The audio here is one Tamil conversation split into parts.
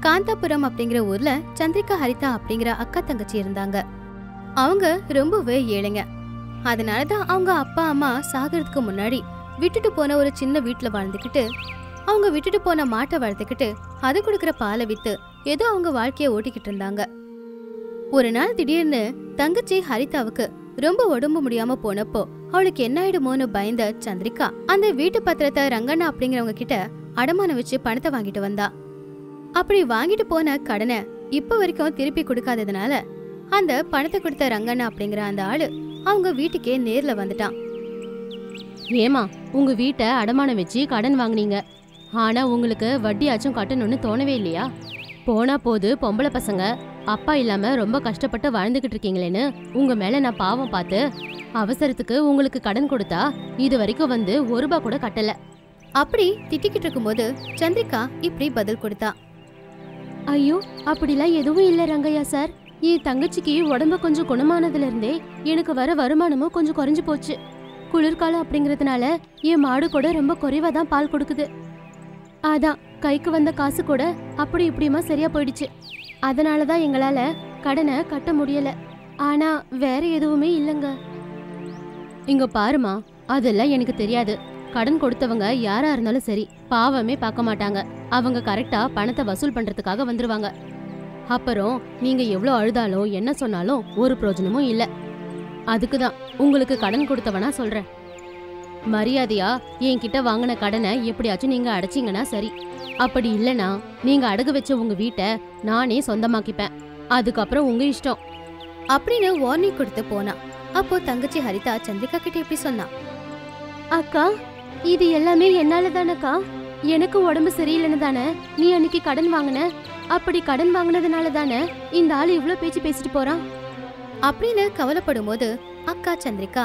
காந்தாபுரம் அப்படிங்கிற ஊர்ல சந்திரிகா ஹரிதா அப்படிங்கிற அக்கா தங்கச்சி இருந்தாங்க அவங்க ரொம்பவே ஏழைங்க அதனாலதான் அவங்க அப்பா அம்மா சாகிறதுக்கு முன்னாடி விட்டுட்டு போன ஒரு சின்ன வீட்டுல வாழ்ந்துக்கிட்டு அவங்க விட்டுட்டு போன மாட்டை வளர்த்துக்கிட்டு அது கொடுக்குற பாலை வித்து ஏதோ அவங்க வாழ்க்கைய ஓட்டிக்கிட்டு இருந்தாங்க ஒரு நாள் திடீர்னு தங்கச்சி ஹரிதாவுக்கு ரொம்ப உடம்பு முடியாம போனப்போ அவளுக்கு என்ன ஆயிடுமோன்னு பயந்த சந்திரிகா அந்த வீட்டு பத்திரத்தை ரங்கண்ணா அப்படிங்கிறவங்க கிட்ட அடமானம் வச்சு பணத்தை வாங்கிட்டு வந்தா அப்படி வாங்கிட்டு போன கடனை இப்ப வரைக்கும் திருப்பி கொடுக்காததுனால அந்த பணத்தை கொடுத்த ரங்கண்ணா அப்படிங்கிற அந்த ஆளு அவங்க வீட்டுக்கே நேர்ல வந்துட்டான் ஏமா உங்க வீட்டை அடமானம் வச்சு கடன் வாங்குனீங்க ஆனா உங்களுக்கு வட்டியாச்சும் கட்டணும்னு தோணவே இல்லையா போனா போது பொம்பளை பசங்க அப்பா இல்லாம ரொம்ப கஷ்டப்பட்டு வாழ்ந்துகிட்டு இருக்கீங்களேன்னு உங்க மேல நான் பாவம் பார்த்து அவசரத்துக்கு உங்களுக்கு கடன் கொடுத்தா இது வரைக்கும் வந்து ஒரு ரூபா கூட கட்டல அப்படி திட்டிக்கிட்டு இருக்கும்போது சந்திரிகா இப்படி பதில் கொடுத்தா ஐயோ அப்படிலாம் எதுவும் இல்ல ரங்கையா சார் என் தங்கச்சிக்கு உடம்பு கொஞ்சம் குணமானதுல இருந்தே எனக்கு வர வருமானமும் கொஞ்சம் குறைஞ்சு போச்சு குளிர்காலம் அப்படிங்கறதுனால என் மாடு கூட ரொம்ப குறைவா தான் பால் கொடுக்குது அதான் கைக்கு வந்த காசு கூட அப்படி இப்படியுமா சரியா போயிடுச்சு அதனால தான் எங்களால கடனை கட்ட முடியல ஆனா வேற எதுவுமே இல்லைங்க இங்க பாருமா அதெல்லாம் எனக்கு தெரியாது கடன் கொடுத்தவங்க யாரா இருந்தாலும் சரி பாவமே பார்க்க மாட்டாங்க அவங்க கரெக்டா பணத்தை வசூல் பண்றதுக்காக வந்துருவாங்க அப்புறம் நீங்க எவ்வளவு அழுதாலும் என்ன சொன்னாலும் ஒரு பிரயோஜனமும் இல்ல அதுக்கு தான் உங்களுக்கு கடன் கொடுத்தவனா சொல்றேன் மரியாதையா என்கிட்ட வாங்கின கடனை எப்படியாச்சும் நீங்க அடைச்சீங்கன்னா சரி அப்படி இல்லனா நீங்க அடகு வச்ச உங்க வீட்டை நானே சொந்தமாக்கிப்பேன் அதுக்கப்புறம் உங்க இஷ்டம் அப்படின்னு வார்னிங் கொடுத்து போனா அப்போ தங்கச்சி ஹரிதா சந்திரிகா கிட்ட இப்படி சொன்னா அக்கா இது எல்லாமே என்னால தானக்கா எனக்கு உடம்பு சரியில்லைன்னு தானே நீ அன்னைக்கு கடன் வாங்கின அப்படி கடன் வாங்கினதுனால தானே இந்த ஆள் இவ்ளோ பேச்சு பேசிட்டு போறான் அப்படின்னு கவலைப்படும் போது அக்கா சந்திரிகா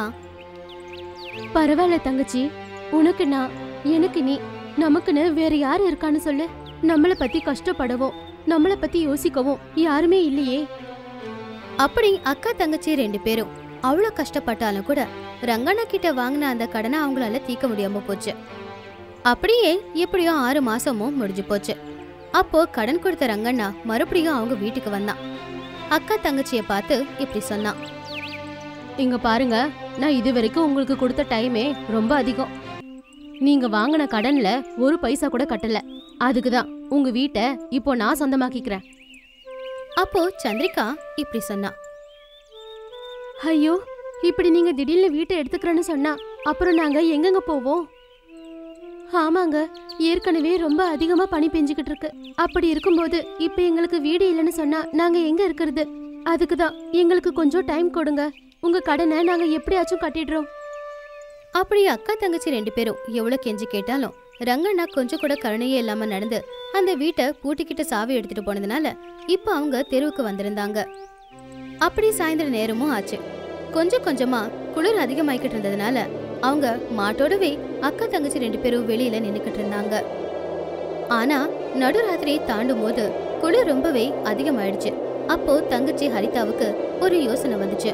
பரவாயில்ல தங்கச்சி உனக்கு நான் எனக்கு நீ நமக்குன்னு வேற யாரு இருக்கான்னு சொல்லு நம்மள பத்தி கஷ்டப்படவும் நம்மள பத்தி யோசிக்கவும் யாருமே இல்லையே அப்படி அக்கா தங்கச்சி ரெண்டு பேரும் அவ்வளோ கஷ்டப்பட்டாலும் கூட ரங்கண்ணா கிட்ட வாங்கின அந்த கடனை அவங்களால தீர்க்க முடியாம போச்சு அப்படியே எப்படியோ ஆறு மாசமும் முடிஞ்சு போச்சு அப்போ கடன் கொடுத்த ரங்கண்ணா மறுபடியும் அவங்க வீட்டுக்கு வந்தான் அக்கா தங்கச்சிய பார்த்து இப்படி சொன்னான் இங்க பாருங்க நான் இது வரைக்கும் உங்களுக்கு கொடுத்த டைமே ரொம்ப அதிகம் நீங்க வாங்கின கடன்ல ஒரு பைசா கூட கட்டல அதுக்கு தான் உங்க வீட்டை இப்போ நான் சொந்தமாக்கிக்கிறேன் அப்போ சந்திரிகா இப்படி சொன்னா ஐயோ இப்படி நீங்க திடீர்னு வீட்டை எடுத்துக்கிறேன்னு சொன்னா அப்புறம் நாங்க எங்கெங்க போவோம் ஆமாங்க ஏற்கனவே ரொம்ப அதிகமா பனி பெஞ்சுக்கிட்டு இருக்கு அப்படி இருக்கும்போது இப்ப எங்களுக்கு வீடு இல்லைன்னு சொன்னா நாங்க எங்க இருக்கிறது அதுக்கு தான் எங்களுக்கு கொஞ்சம் டைம் கொடுங்க உங்க கடனை நாங்க எப்படியாச்சும் கட்டிடுறோம் அப்படி அக்கா தங்கச்சி ரெண்டு பேரும் எவ்வளவு கெஞ்சி கேட்டாலும் ரங்கண்ணா கொஞ்சம் கூட கருணையே இல்லாம நடந்து அந்த வீட்டை பூட்டிக்கிட்ட சாவி எடுத்துட்டு போனதுனால இப்ப அவங்க தெருவுக்கு வந்திருந்தாங்க அப்படி சாயந்தர நேரமும் ஆச்சு கொஞ்சம் கொஞ்சமா குளிர் அதிகமாயிக்கிட்டு இருந்ததுனால அவங்க மாட்டோடவே அக்கா தங்கச்சி ரெண்டு பேரும் வெளியில நின்னுக்கிட்டு இருந்தாங்க ஆனா நடுராத்திரி தாண்டும் போது குளிர் ரொம்பவே அதிகமாயிடுச்சு அப்போ தங்கச்சி ஹரிதாவுக்கு ஒரு யோசனை வந்துச்சு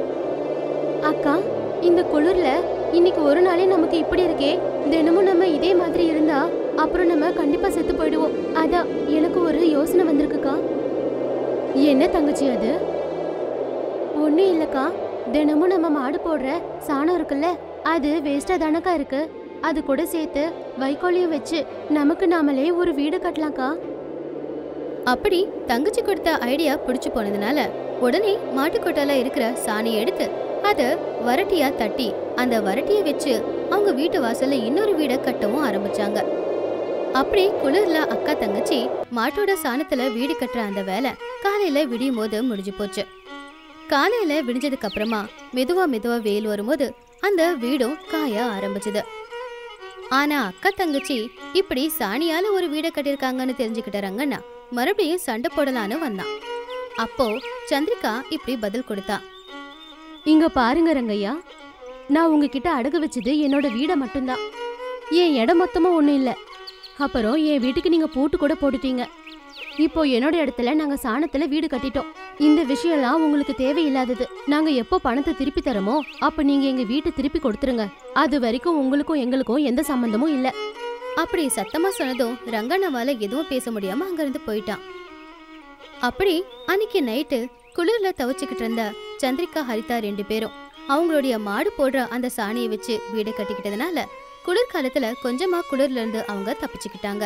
அக்கா இந்த குளிர்ல இன்னைக்கு ஒரு நாளே நமக்கு இப்படி இருக்கே தினமும் நம்ம இதே மாதிரி இருந்தா அப்புறம் நம்ம கண்டிப்பா செத்து போயிடுவோம் அதான் எனக்கு ஒரு யோசனை வந்திருக்குக்கா என்ன தங்கச்சி அது ஒன்றும் இல்லைக்கா தினமும் நம்ம மாடு போடுற சாணம் இருக்குல்ல அது வேஸ்டா தானக்கா இருக்கு அது கூட சேர்த்து வைக்கோலையும் வச்சு நமக்கு நாமளே ஒரு வீடு கட்டலாம்க்கா அப்படி தங்கச்சி கொடுத்த ஐடியா பிடிச்சு போனதுனால உடனே மாட்டுக்கொட்டால இருக்கிற சாணியை எடுத்து அத வரட்டியா தட்டி அந்த வரட்டியை வச்சு அவங்க வீட்டு வாசல்ல இன்னொரு வீடை கட்டவும் ஆரம்பிச்சாங்க அப்படி குளிர்ல அக்கா தங்கச்சி மாட்டோட சாணத்துல வீடு கட்டுற அந்த வேலை காலையில விடியும் போது முடிஞ்சு போச்சு காலையில விடிஞ்சதுக்கு அப்புறமா மெதுவா மெதுவா வெயில் வரும்போது அந்த வீடும் காய ஆரம்பிச்சது ஆனா அக்கா தங்கச்சி இப்படி சாணியால ஒரு வீடை கட்டியிருக்காங்கன்னு தெரிஞ்சுக்கிட்ட ரங்கண்ணா மறுபடியும் சண்டை போடலான்னு வந்தான் அப்போ சந்திரிகா இப்படி பதில் கொடுத்தா இங்க பாருங்க ரங்கையா நான் உங்ககிட்ட அடகு வச்சது என்னோட வீடை மட்டும்தான் என் இடம் மொத்தமா ஒண்ணும் இல்ல அப்புறம் என் வீட்டுக்கு நீங்க பூட்டு கூட போட்டுட்டீங்க இப்போ என்னோட இடத்துல நாங்க சாணத்துல வீடு கட்டிட்டோம் இந்த விஷயம்லாம் உங்களுக்கு தேவையில்லாதது நாங்க எப்போ பணத்தை திருப்பி தரமோ அப்ப நீங்க எங்க வீட்டை திருப்பி கொடுத்துருங்க அது வரைக்கும் உங்களுக்கும் எங்களுக்கும் எந்த சம்பந்தமும் இல்ல அப்படி சத்தமா சொன்னதும் ரங்கண்ணாவால எதுவும் பேச முடியாம அங்கிருந்து போயிட்டான் அப்படி அன்னைக்கு நைட்டு குளிர்ல தவச்சுக்கிட்டு இருந்த சந்திரிகா ஹரிதா ரெண்டு பேரும் அவங்களுடைய மாடு போடுற அந்த சாணியை வச்சு வீடு கட்டிக்கிட்டதுனால குளிர்காலத்துல கொஞ்சமா குளிர்ல இருந்து அவங்க தப்பிச்சுக்கிட்டாங்க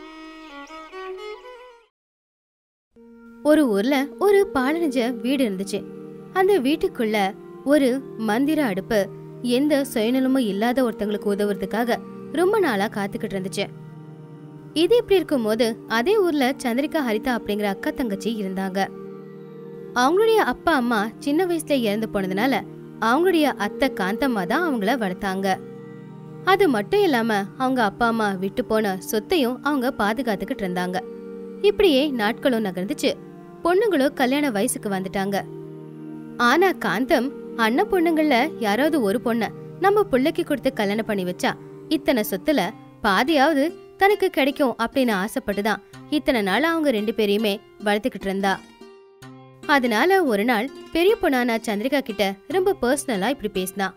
ஒரு ஊர்ல ஒரு பாலடைஞ்ச வீடு இருந்துச்சு அந்த வீட்டுக்குள்ள ஒரு மந்திர அடுப்பு எந்த சுயநலமும் இல்லாத ஒருத்தங்களுக்கு உதவுறதுக்காக ரொம்ப நாளா காத்துக்கிட்டு இருந்துச்சு இது இப்படி இருக்கும்போது அதே ஊர்ல சந்திரிகா ஹரிதா அப்படிங்கிற அக்கா தங்கச்சி இருந்தாங்க அவங்களுடைய அப்பா அம்மா சின்ன வயசுல இறந்து போனதுனால அவங்களுடைய அத்தை காந்தம்மா தான் அவங்கள வளர்த்தாங்க அது மட்டும் இல்லாம அவங்க அப்பா அம்மா விட்டு போன சொத்தையும் அவங்க பாதுகாத்துக்கிட்டு இருந்தாங்க இப்படியே நாட்களும் நகர்ந்துச்சு பொண்ணுங்களும் கல்யாண வயசுக்கு வந்துட்டாங்க ஆனா காந்தம் அண்ணன் பொண்ணுங்கள்ல யாராவது ஒரு பொண்ண நம்ம பிள்ளைக்கு கொடுத்து கல்யாணம் பண்ணி வச்சா இத்தனை சொத்துல பாதியாவது தனக்கு கிடைக்கும் அப்படின்னு ஆசைப்பட்டுதான் இத்தனை நாள் அவங்க ரெண்டு பேரையுமே வளர்த்துக்கிட்டு இருந்தா அதனால ஒரு நாள் பெரிய பொண்ணான சந்திரிகா கிட்ட ரொம்ப பர்சனலா இப்படி பேசினா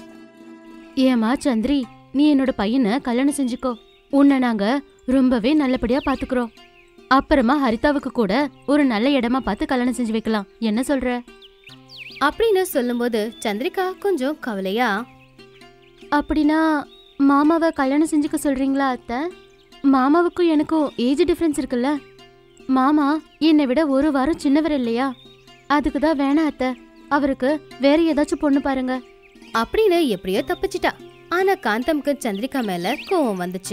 ஏமா சந்திரி நீ என்னோட பையனை கல்யாணம் செஞ்சுக்கோ உன்னை நாங்க ரொம்பவே நல்லபடியா பாத்துக்கிறோம் அப்புறமா ஹரிதாவுக்கு கூட ஒரு நல்ல இடமா பார்த்து கல்யாணம் செஞ்சு வைக்கலாம் என்ன சொல்ற அப்படின்னு சொல்லும்போது சந்திரிகா கொஞ்சம் கவலையா அப்படின்னா மாமாவை கல்யாணம் செஞ்சுக்க சொல்றீங்களா அத்தை மாமாவுக்கும் எனக்கும் ஏஜ் டிஃபரன்ஸ் இருக்குல்ல மாமா என்னை விட ஒரு வாரம் சின்னவர் இல்லையா அதுக்கு தான் வேணாம் அத்தை அவருக்கு வேற ஏதாச்சும் பொண்ணு பாருங்க அப்படின்னு எப்படியோ தப்பிச்சிட்டா ஆனா காந்தம்க்கு சந்திரிகா மேல கோவம் வந்துச்சு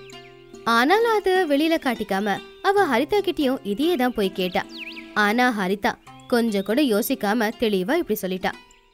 ஆனாலும் அத வெளியில காட்டிக்காம அவ ஹரிதா கிட்டயும் இதையே தான் போய் கேட்டா ஆனா ஹரிதா கொஞ்சம் கூட யோசிக்காம தெளிவா இப்படி சொல்லிட்டா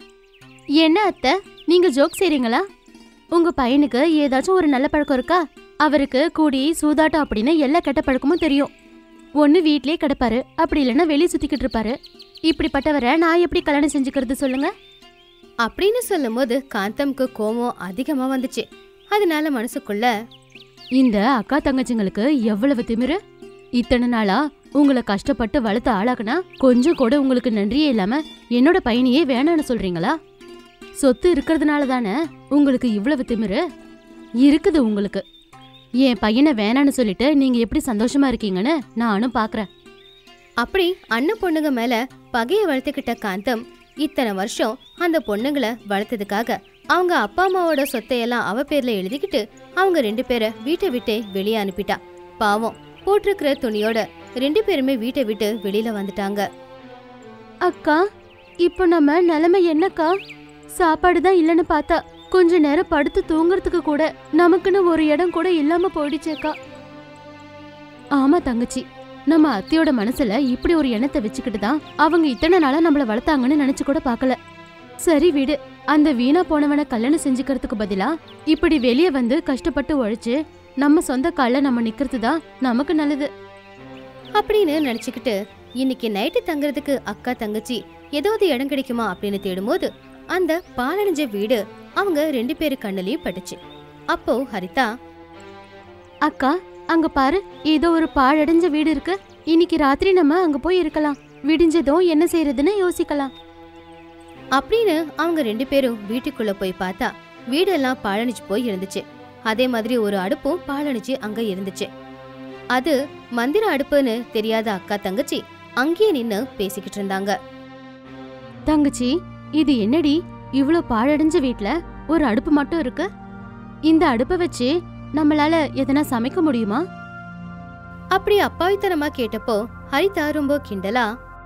என்ன அத்தை நீங்க ஜோக் செய்றீங்களா உங்க பையனுக்கு ஏதாச்சும் ஒரு நல்ல பழக்கம் இருக்கா அவருக்கு கூடி சூதாட்டம் அப்படின்னு எல்லா கெட்ட பழக்கமும் தெரியும் ஒன்னு வீட்லயே கிடப்பாரு அப்படி இல்லைன்னா வெளியே சுத்திக்கிட்டு இருப்பாரு இப்படிப்பட்டவரை நான் எப்படி கல்யாணம் செஞ்சுக்கிறது சொல்லுங்க அப்படின்னு சொல்லும்போது காந்தம்க்கு கோவம் அதிகமா வந்துச்சு அதனால மனசுக்குள்ள இந்த அக்கா தங்கச்சிங்களுக்கு எவ்வளவு திமிரு இத்தனை நாளா உங்களை கஷ்டப்பட்டு வளர்த்து ஆளாக்குனா கொஞ்சம் கூட உங்களுக்கு நன்றியே இல்லாம என்னோட பையனையே வேணான்னு சொல்றீங்களா சொத்து இருக்கிறதுனால தானே உங்களுக்கு இவ்வளவு திமிரு இருக்குது உங்களுக்கு என் பையனை வேணான்னு சொல்லிட்டு நீங்க எப்படி சந்தோஷமா இருக்கீங்கன்னு நானும் பாக்குறேன் அப்படி அண்ணன் பொண்ணுங்க மேல பகைய வளர்த்துக்கிட்ட காந்தம் இத்தனை வருஷம் அந்த பொண்ணுங்களை வளர்த்ததுக்காக அவங்க அப்பா அம்மாவோட சொத்தையெல்லாம் அவ பேர்ல எழுதிக்கிட்டு அவங்க ரெண்டு பேரை வீட்டை விட்டு வெளியே அனுப்பிட்டா பாவம் போட்டிருக்கிற துணியோட ரெண்டு பேருமே வீட்டை விட்டு வெளியில வந்துட்டாங்க அக்கா இப்போ நம்ம நிலைமை என்னக்கா சாப்பாடு தான் இல்லைன்னு பார்த்தா கொஞ்ச நேரம் படுத்து தூங்குறதுக்கு கூட நமக்குன்னு ஒரு இடம் கூட இல்லாம போயிடுச்சேக்கா ஆமா தங்கச்சி நம்ம அத்தையோட மனசுல இப்படி ஒரு எண்ணத்தை வச்சுக்கிட்டு தான் அவங்க இத்தனை நாளா நம்மள வளர்த்தாங்கன்னு நினைச்சு கூட பார்க்கல சரி விடு அந்த வீணா போனவனை கல்யாணம் செஞ்சுக்கிறதுக்கு பதிலா இப்படி வெளியே வந்து கஷ்டப்பட்டு உழைச்சு நம்ம சொந்த கால்ல நம்ம நிக்கிறது தான் நமக்கு நல்லது அப்படின்னு நினைச்சுக்கிட்டு இன்னைக்கு நைட்டு தங்குறதுக்கு அக்கா தங்கச்சி ஏதாவது இடம் கிடைக்குமா அப்படின்னு தேடும்போது அந்த பாலடைஞ்ச வீடு அவங்க ரெண்டு பேரு கண்ணுலயும் பட்டுச்சு அப்போ ஹரிதா அக்கா அங்க பாரு ஏதோ ஒரு பாழடைஞ்ச வீடு இருக்கு இன்னைக்கு ராத்திரி நம்ம அங்க போய் இருக்கலாம் விடிஞ்சதும் என்ன செய்யறதுன்னு யோசிக்கலாம் அப்படின்னு அவங்க ரெண்டு பேரும் வீட்டுக்குள்ள போய் பார்த்தா வீடெல்லாம் பாழணிச்சு போய் இருந்துச்சு அதே மாதிரி ஒரு அடுப்பும் பாழணிச்சு அங்க இருந்துச்சு அது மந்திர அடுப்புன்னு தெரியாத அக்கா தங்கச்சி அங்கேயே நின்னு பேசிக்கிட்டு இருந்தாங்க தங்கச்சி இது என்னடி இவ்ளோ பாழடைஞ்ச வீட்ல ஒரு அடுப்பு மட்டும் இருக்கு இந்த அடுப்பை வச்சு நம்மளால எதனா சமைக்க முடியுமா அப்படி அப்பாவித்தனமா கேட்டப்போ ஹரிதா ரொம்ப கிண்டலா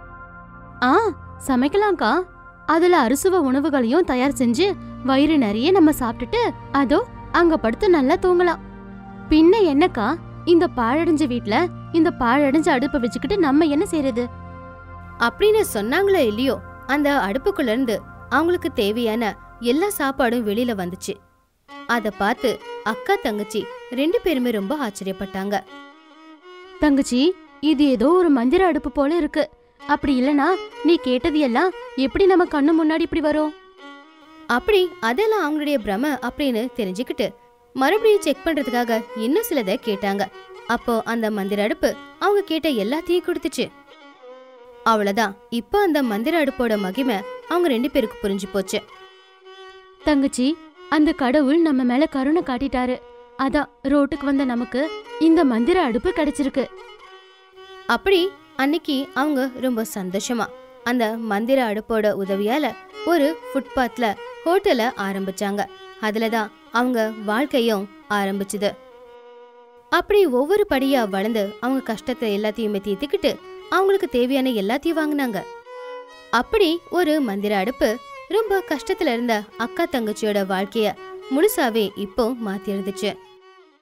ஆ சமைக்கலாம்க்கா அதுல அறுசுவ உணவுகளையும் தயார் செஞ்சு வயிறு நிறைய நம்ம சாப்பிட்டுட்டு அதோ அங்க படுத்து நல்லா தூங்கலாம் பின்ன என்னக்கா இந்த பாழடைஞ்ச வீட்ல இந்த பாழடைஞ்ச அடுப்பை வச்சுக்கிட்டு நம்ம என்ன செய்யறது அப்படின்னு சொன்னாங்களோ இல்லையோ அந்த அடுப்புக்குள்ள இருந்து அவங்களுக்கு தேவையான எல்லா சாப்பாடும் வெளியில வந்துச்சு அத பார்த்து அக்கா தங்கச்சி ரெண்டு பேருமே ரொம்ப ஆச்சரியப்பட்டாங்க தங்கச்சி இது ஏதோ ஒரு மந்திர அடுப்பு போல இருக்கு அப்படி இல்லனா நீ கேட்டது எல்லாம் எப்படி நம்ம கண்ணு முன்னாடி இப்படி வரும் அப்படி அதெல்லாம் அவங்களுடைய பிரம அப்படின்னு தெரிஞ்சுக்கிட்டு மறுபடியும் செக் பண்றதுக்காக இன்னும் சிலதை கேட்டாங்க அப்போ அந்த மந்திர அடுப்பு அவங்க கேட்ட எல்லாத்தையும் கொடுத்துச்சு அவ்வளவுதான் இப்போ அந்த மந்திர அடுப்போட மகிமை அவங்க ரெண்டு பேருக்கு புரிஞ்சு போச்சு தங்கச்சி அந்த கடவுள் நம்ம மேல கருணை காட்டிட்டாரு அதான் ரோட்டுக்கு வந்த நமக்கு இந்த மந்திர அடுப்பு கிடைச்சிருக்கு அப்படி அன்னைக்கு அவங்க ரொம்ப சந்தோஷமா அந்த மந்திர அடுப்போட உதவியால ஒரு ஃபுட்பாத்ல ஹோட்டலை ஆரம்பிச்சாங்க அதுல தான் அவங்க வாழ்க்கையும் ஆரம்பிச்சுது அப்படி ஒவ்வொரு படியா வளர்ந்து அவங்க கஷ்டத்தை எல்லாத்தையுமே தீர்த்துக்கிட்டு அவங்களுக்கு தேவையான எல்லாத்தையும் வாங்கினாங்க அப்படி ஒரு மந்திர அடுப்பு ரொம்ப கஷ்டத்துல இருந்த அக்கா தங்கச்சியோட வாழ்க்கைய முழுசாவே இப்போ மாத்தி இருந்துச்சு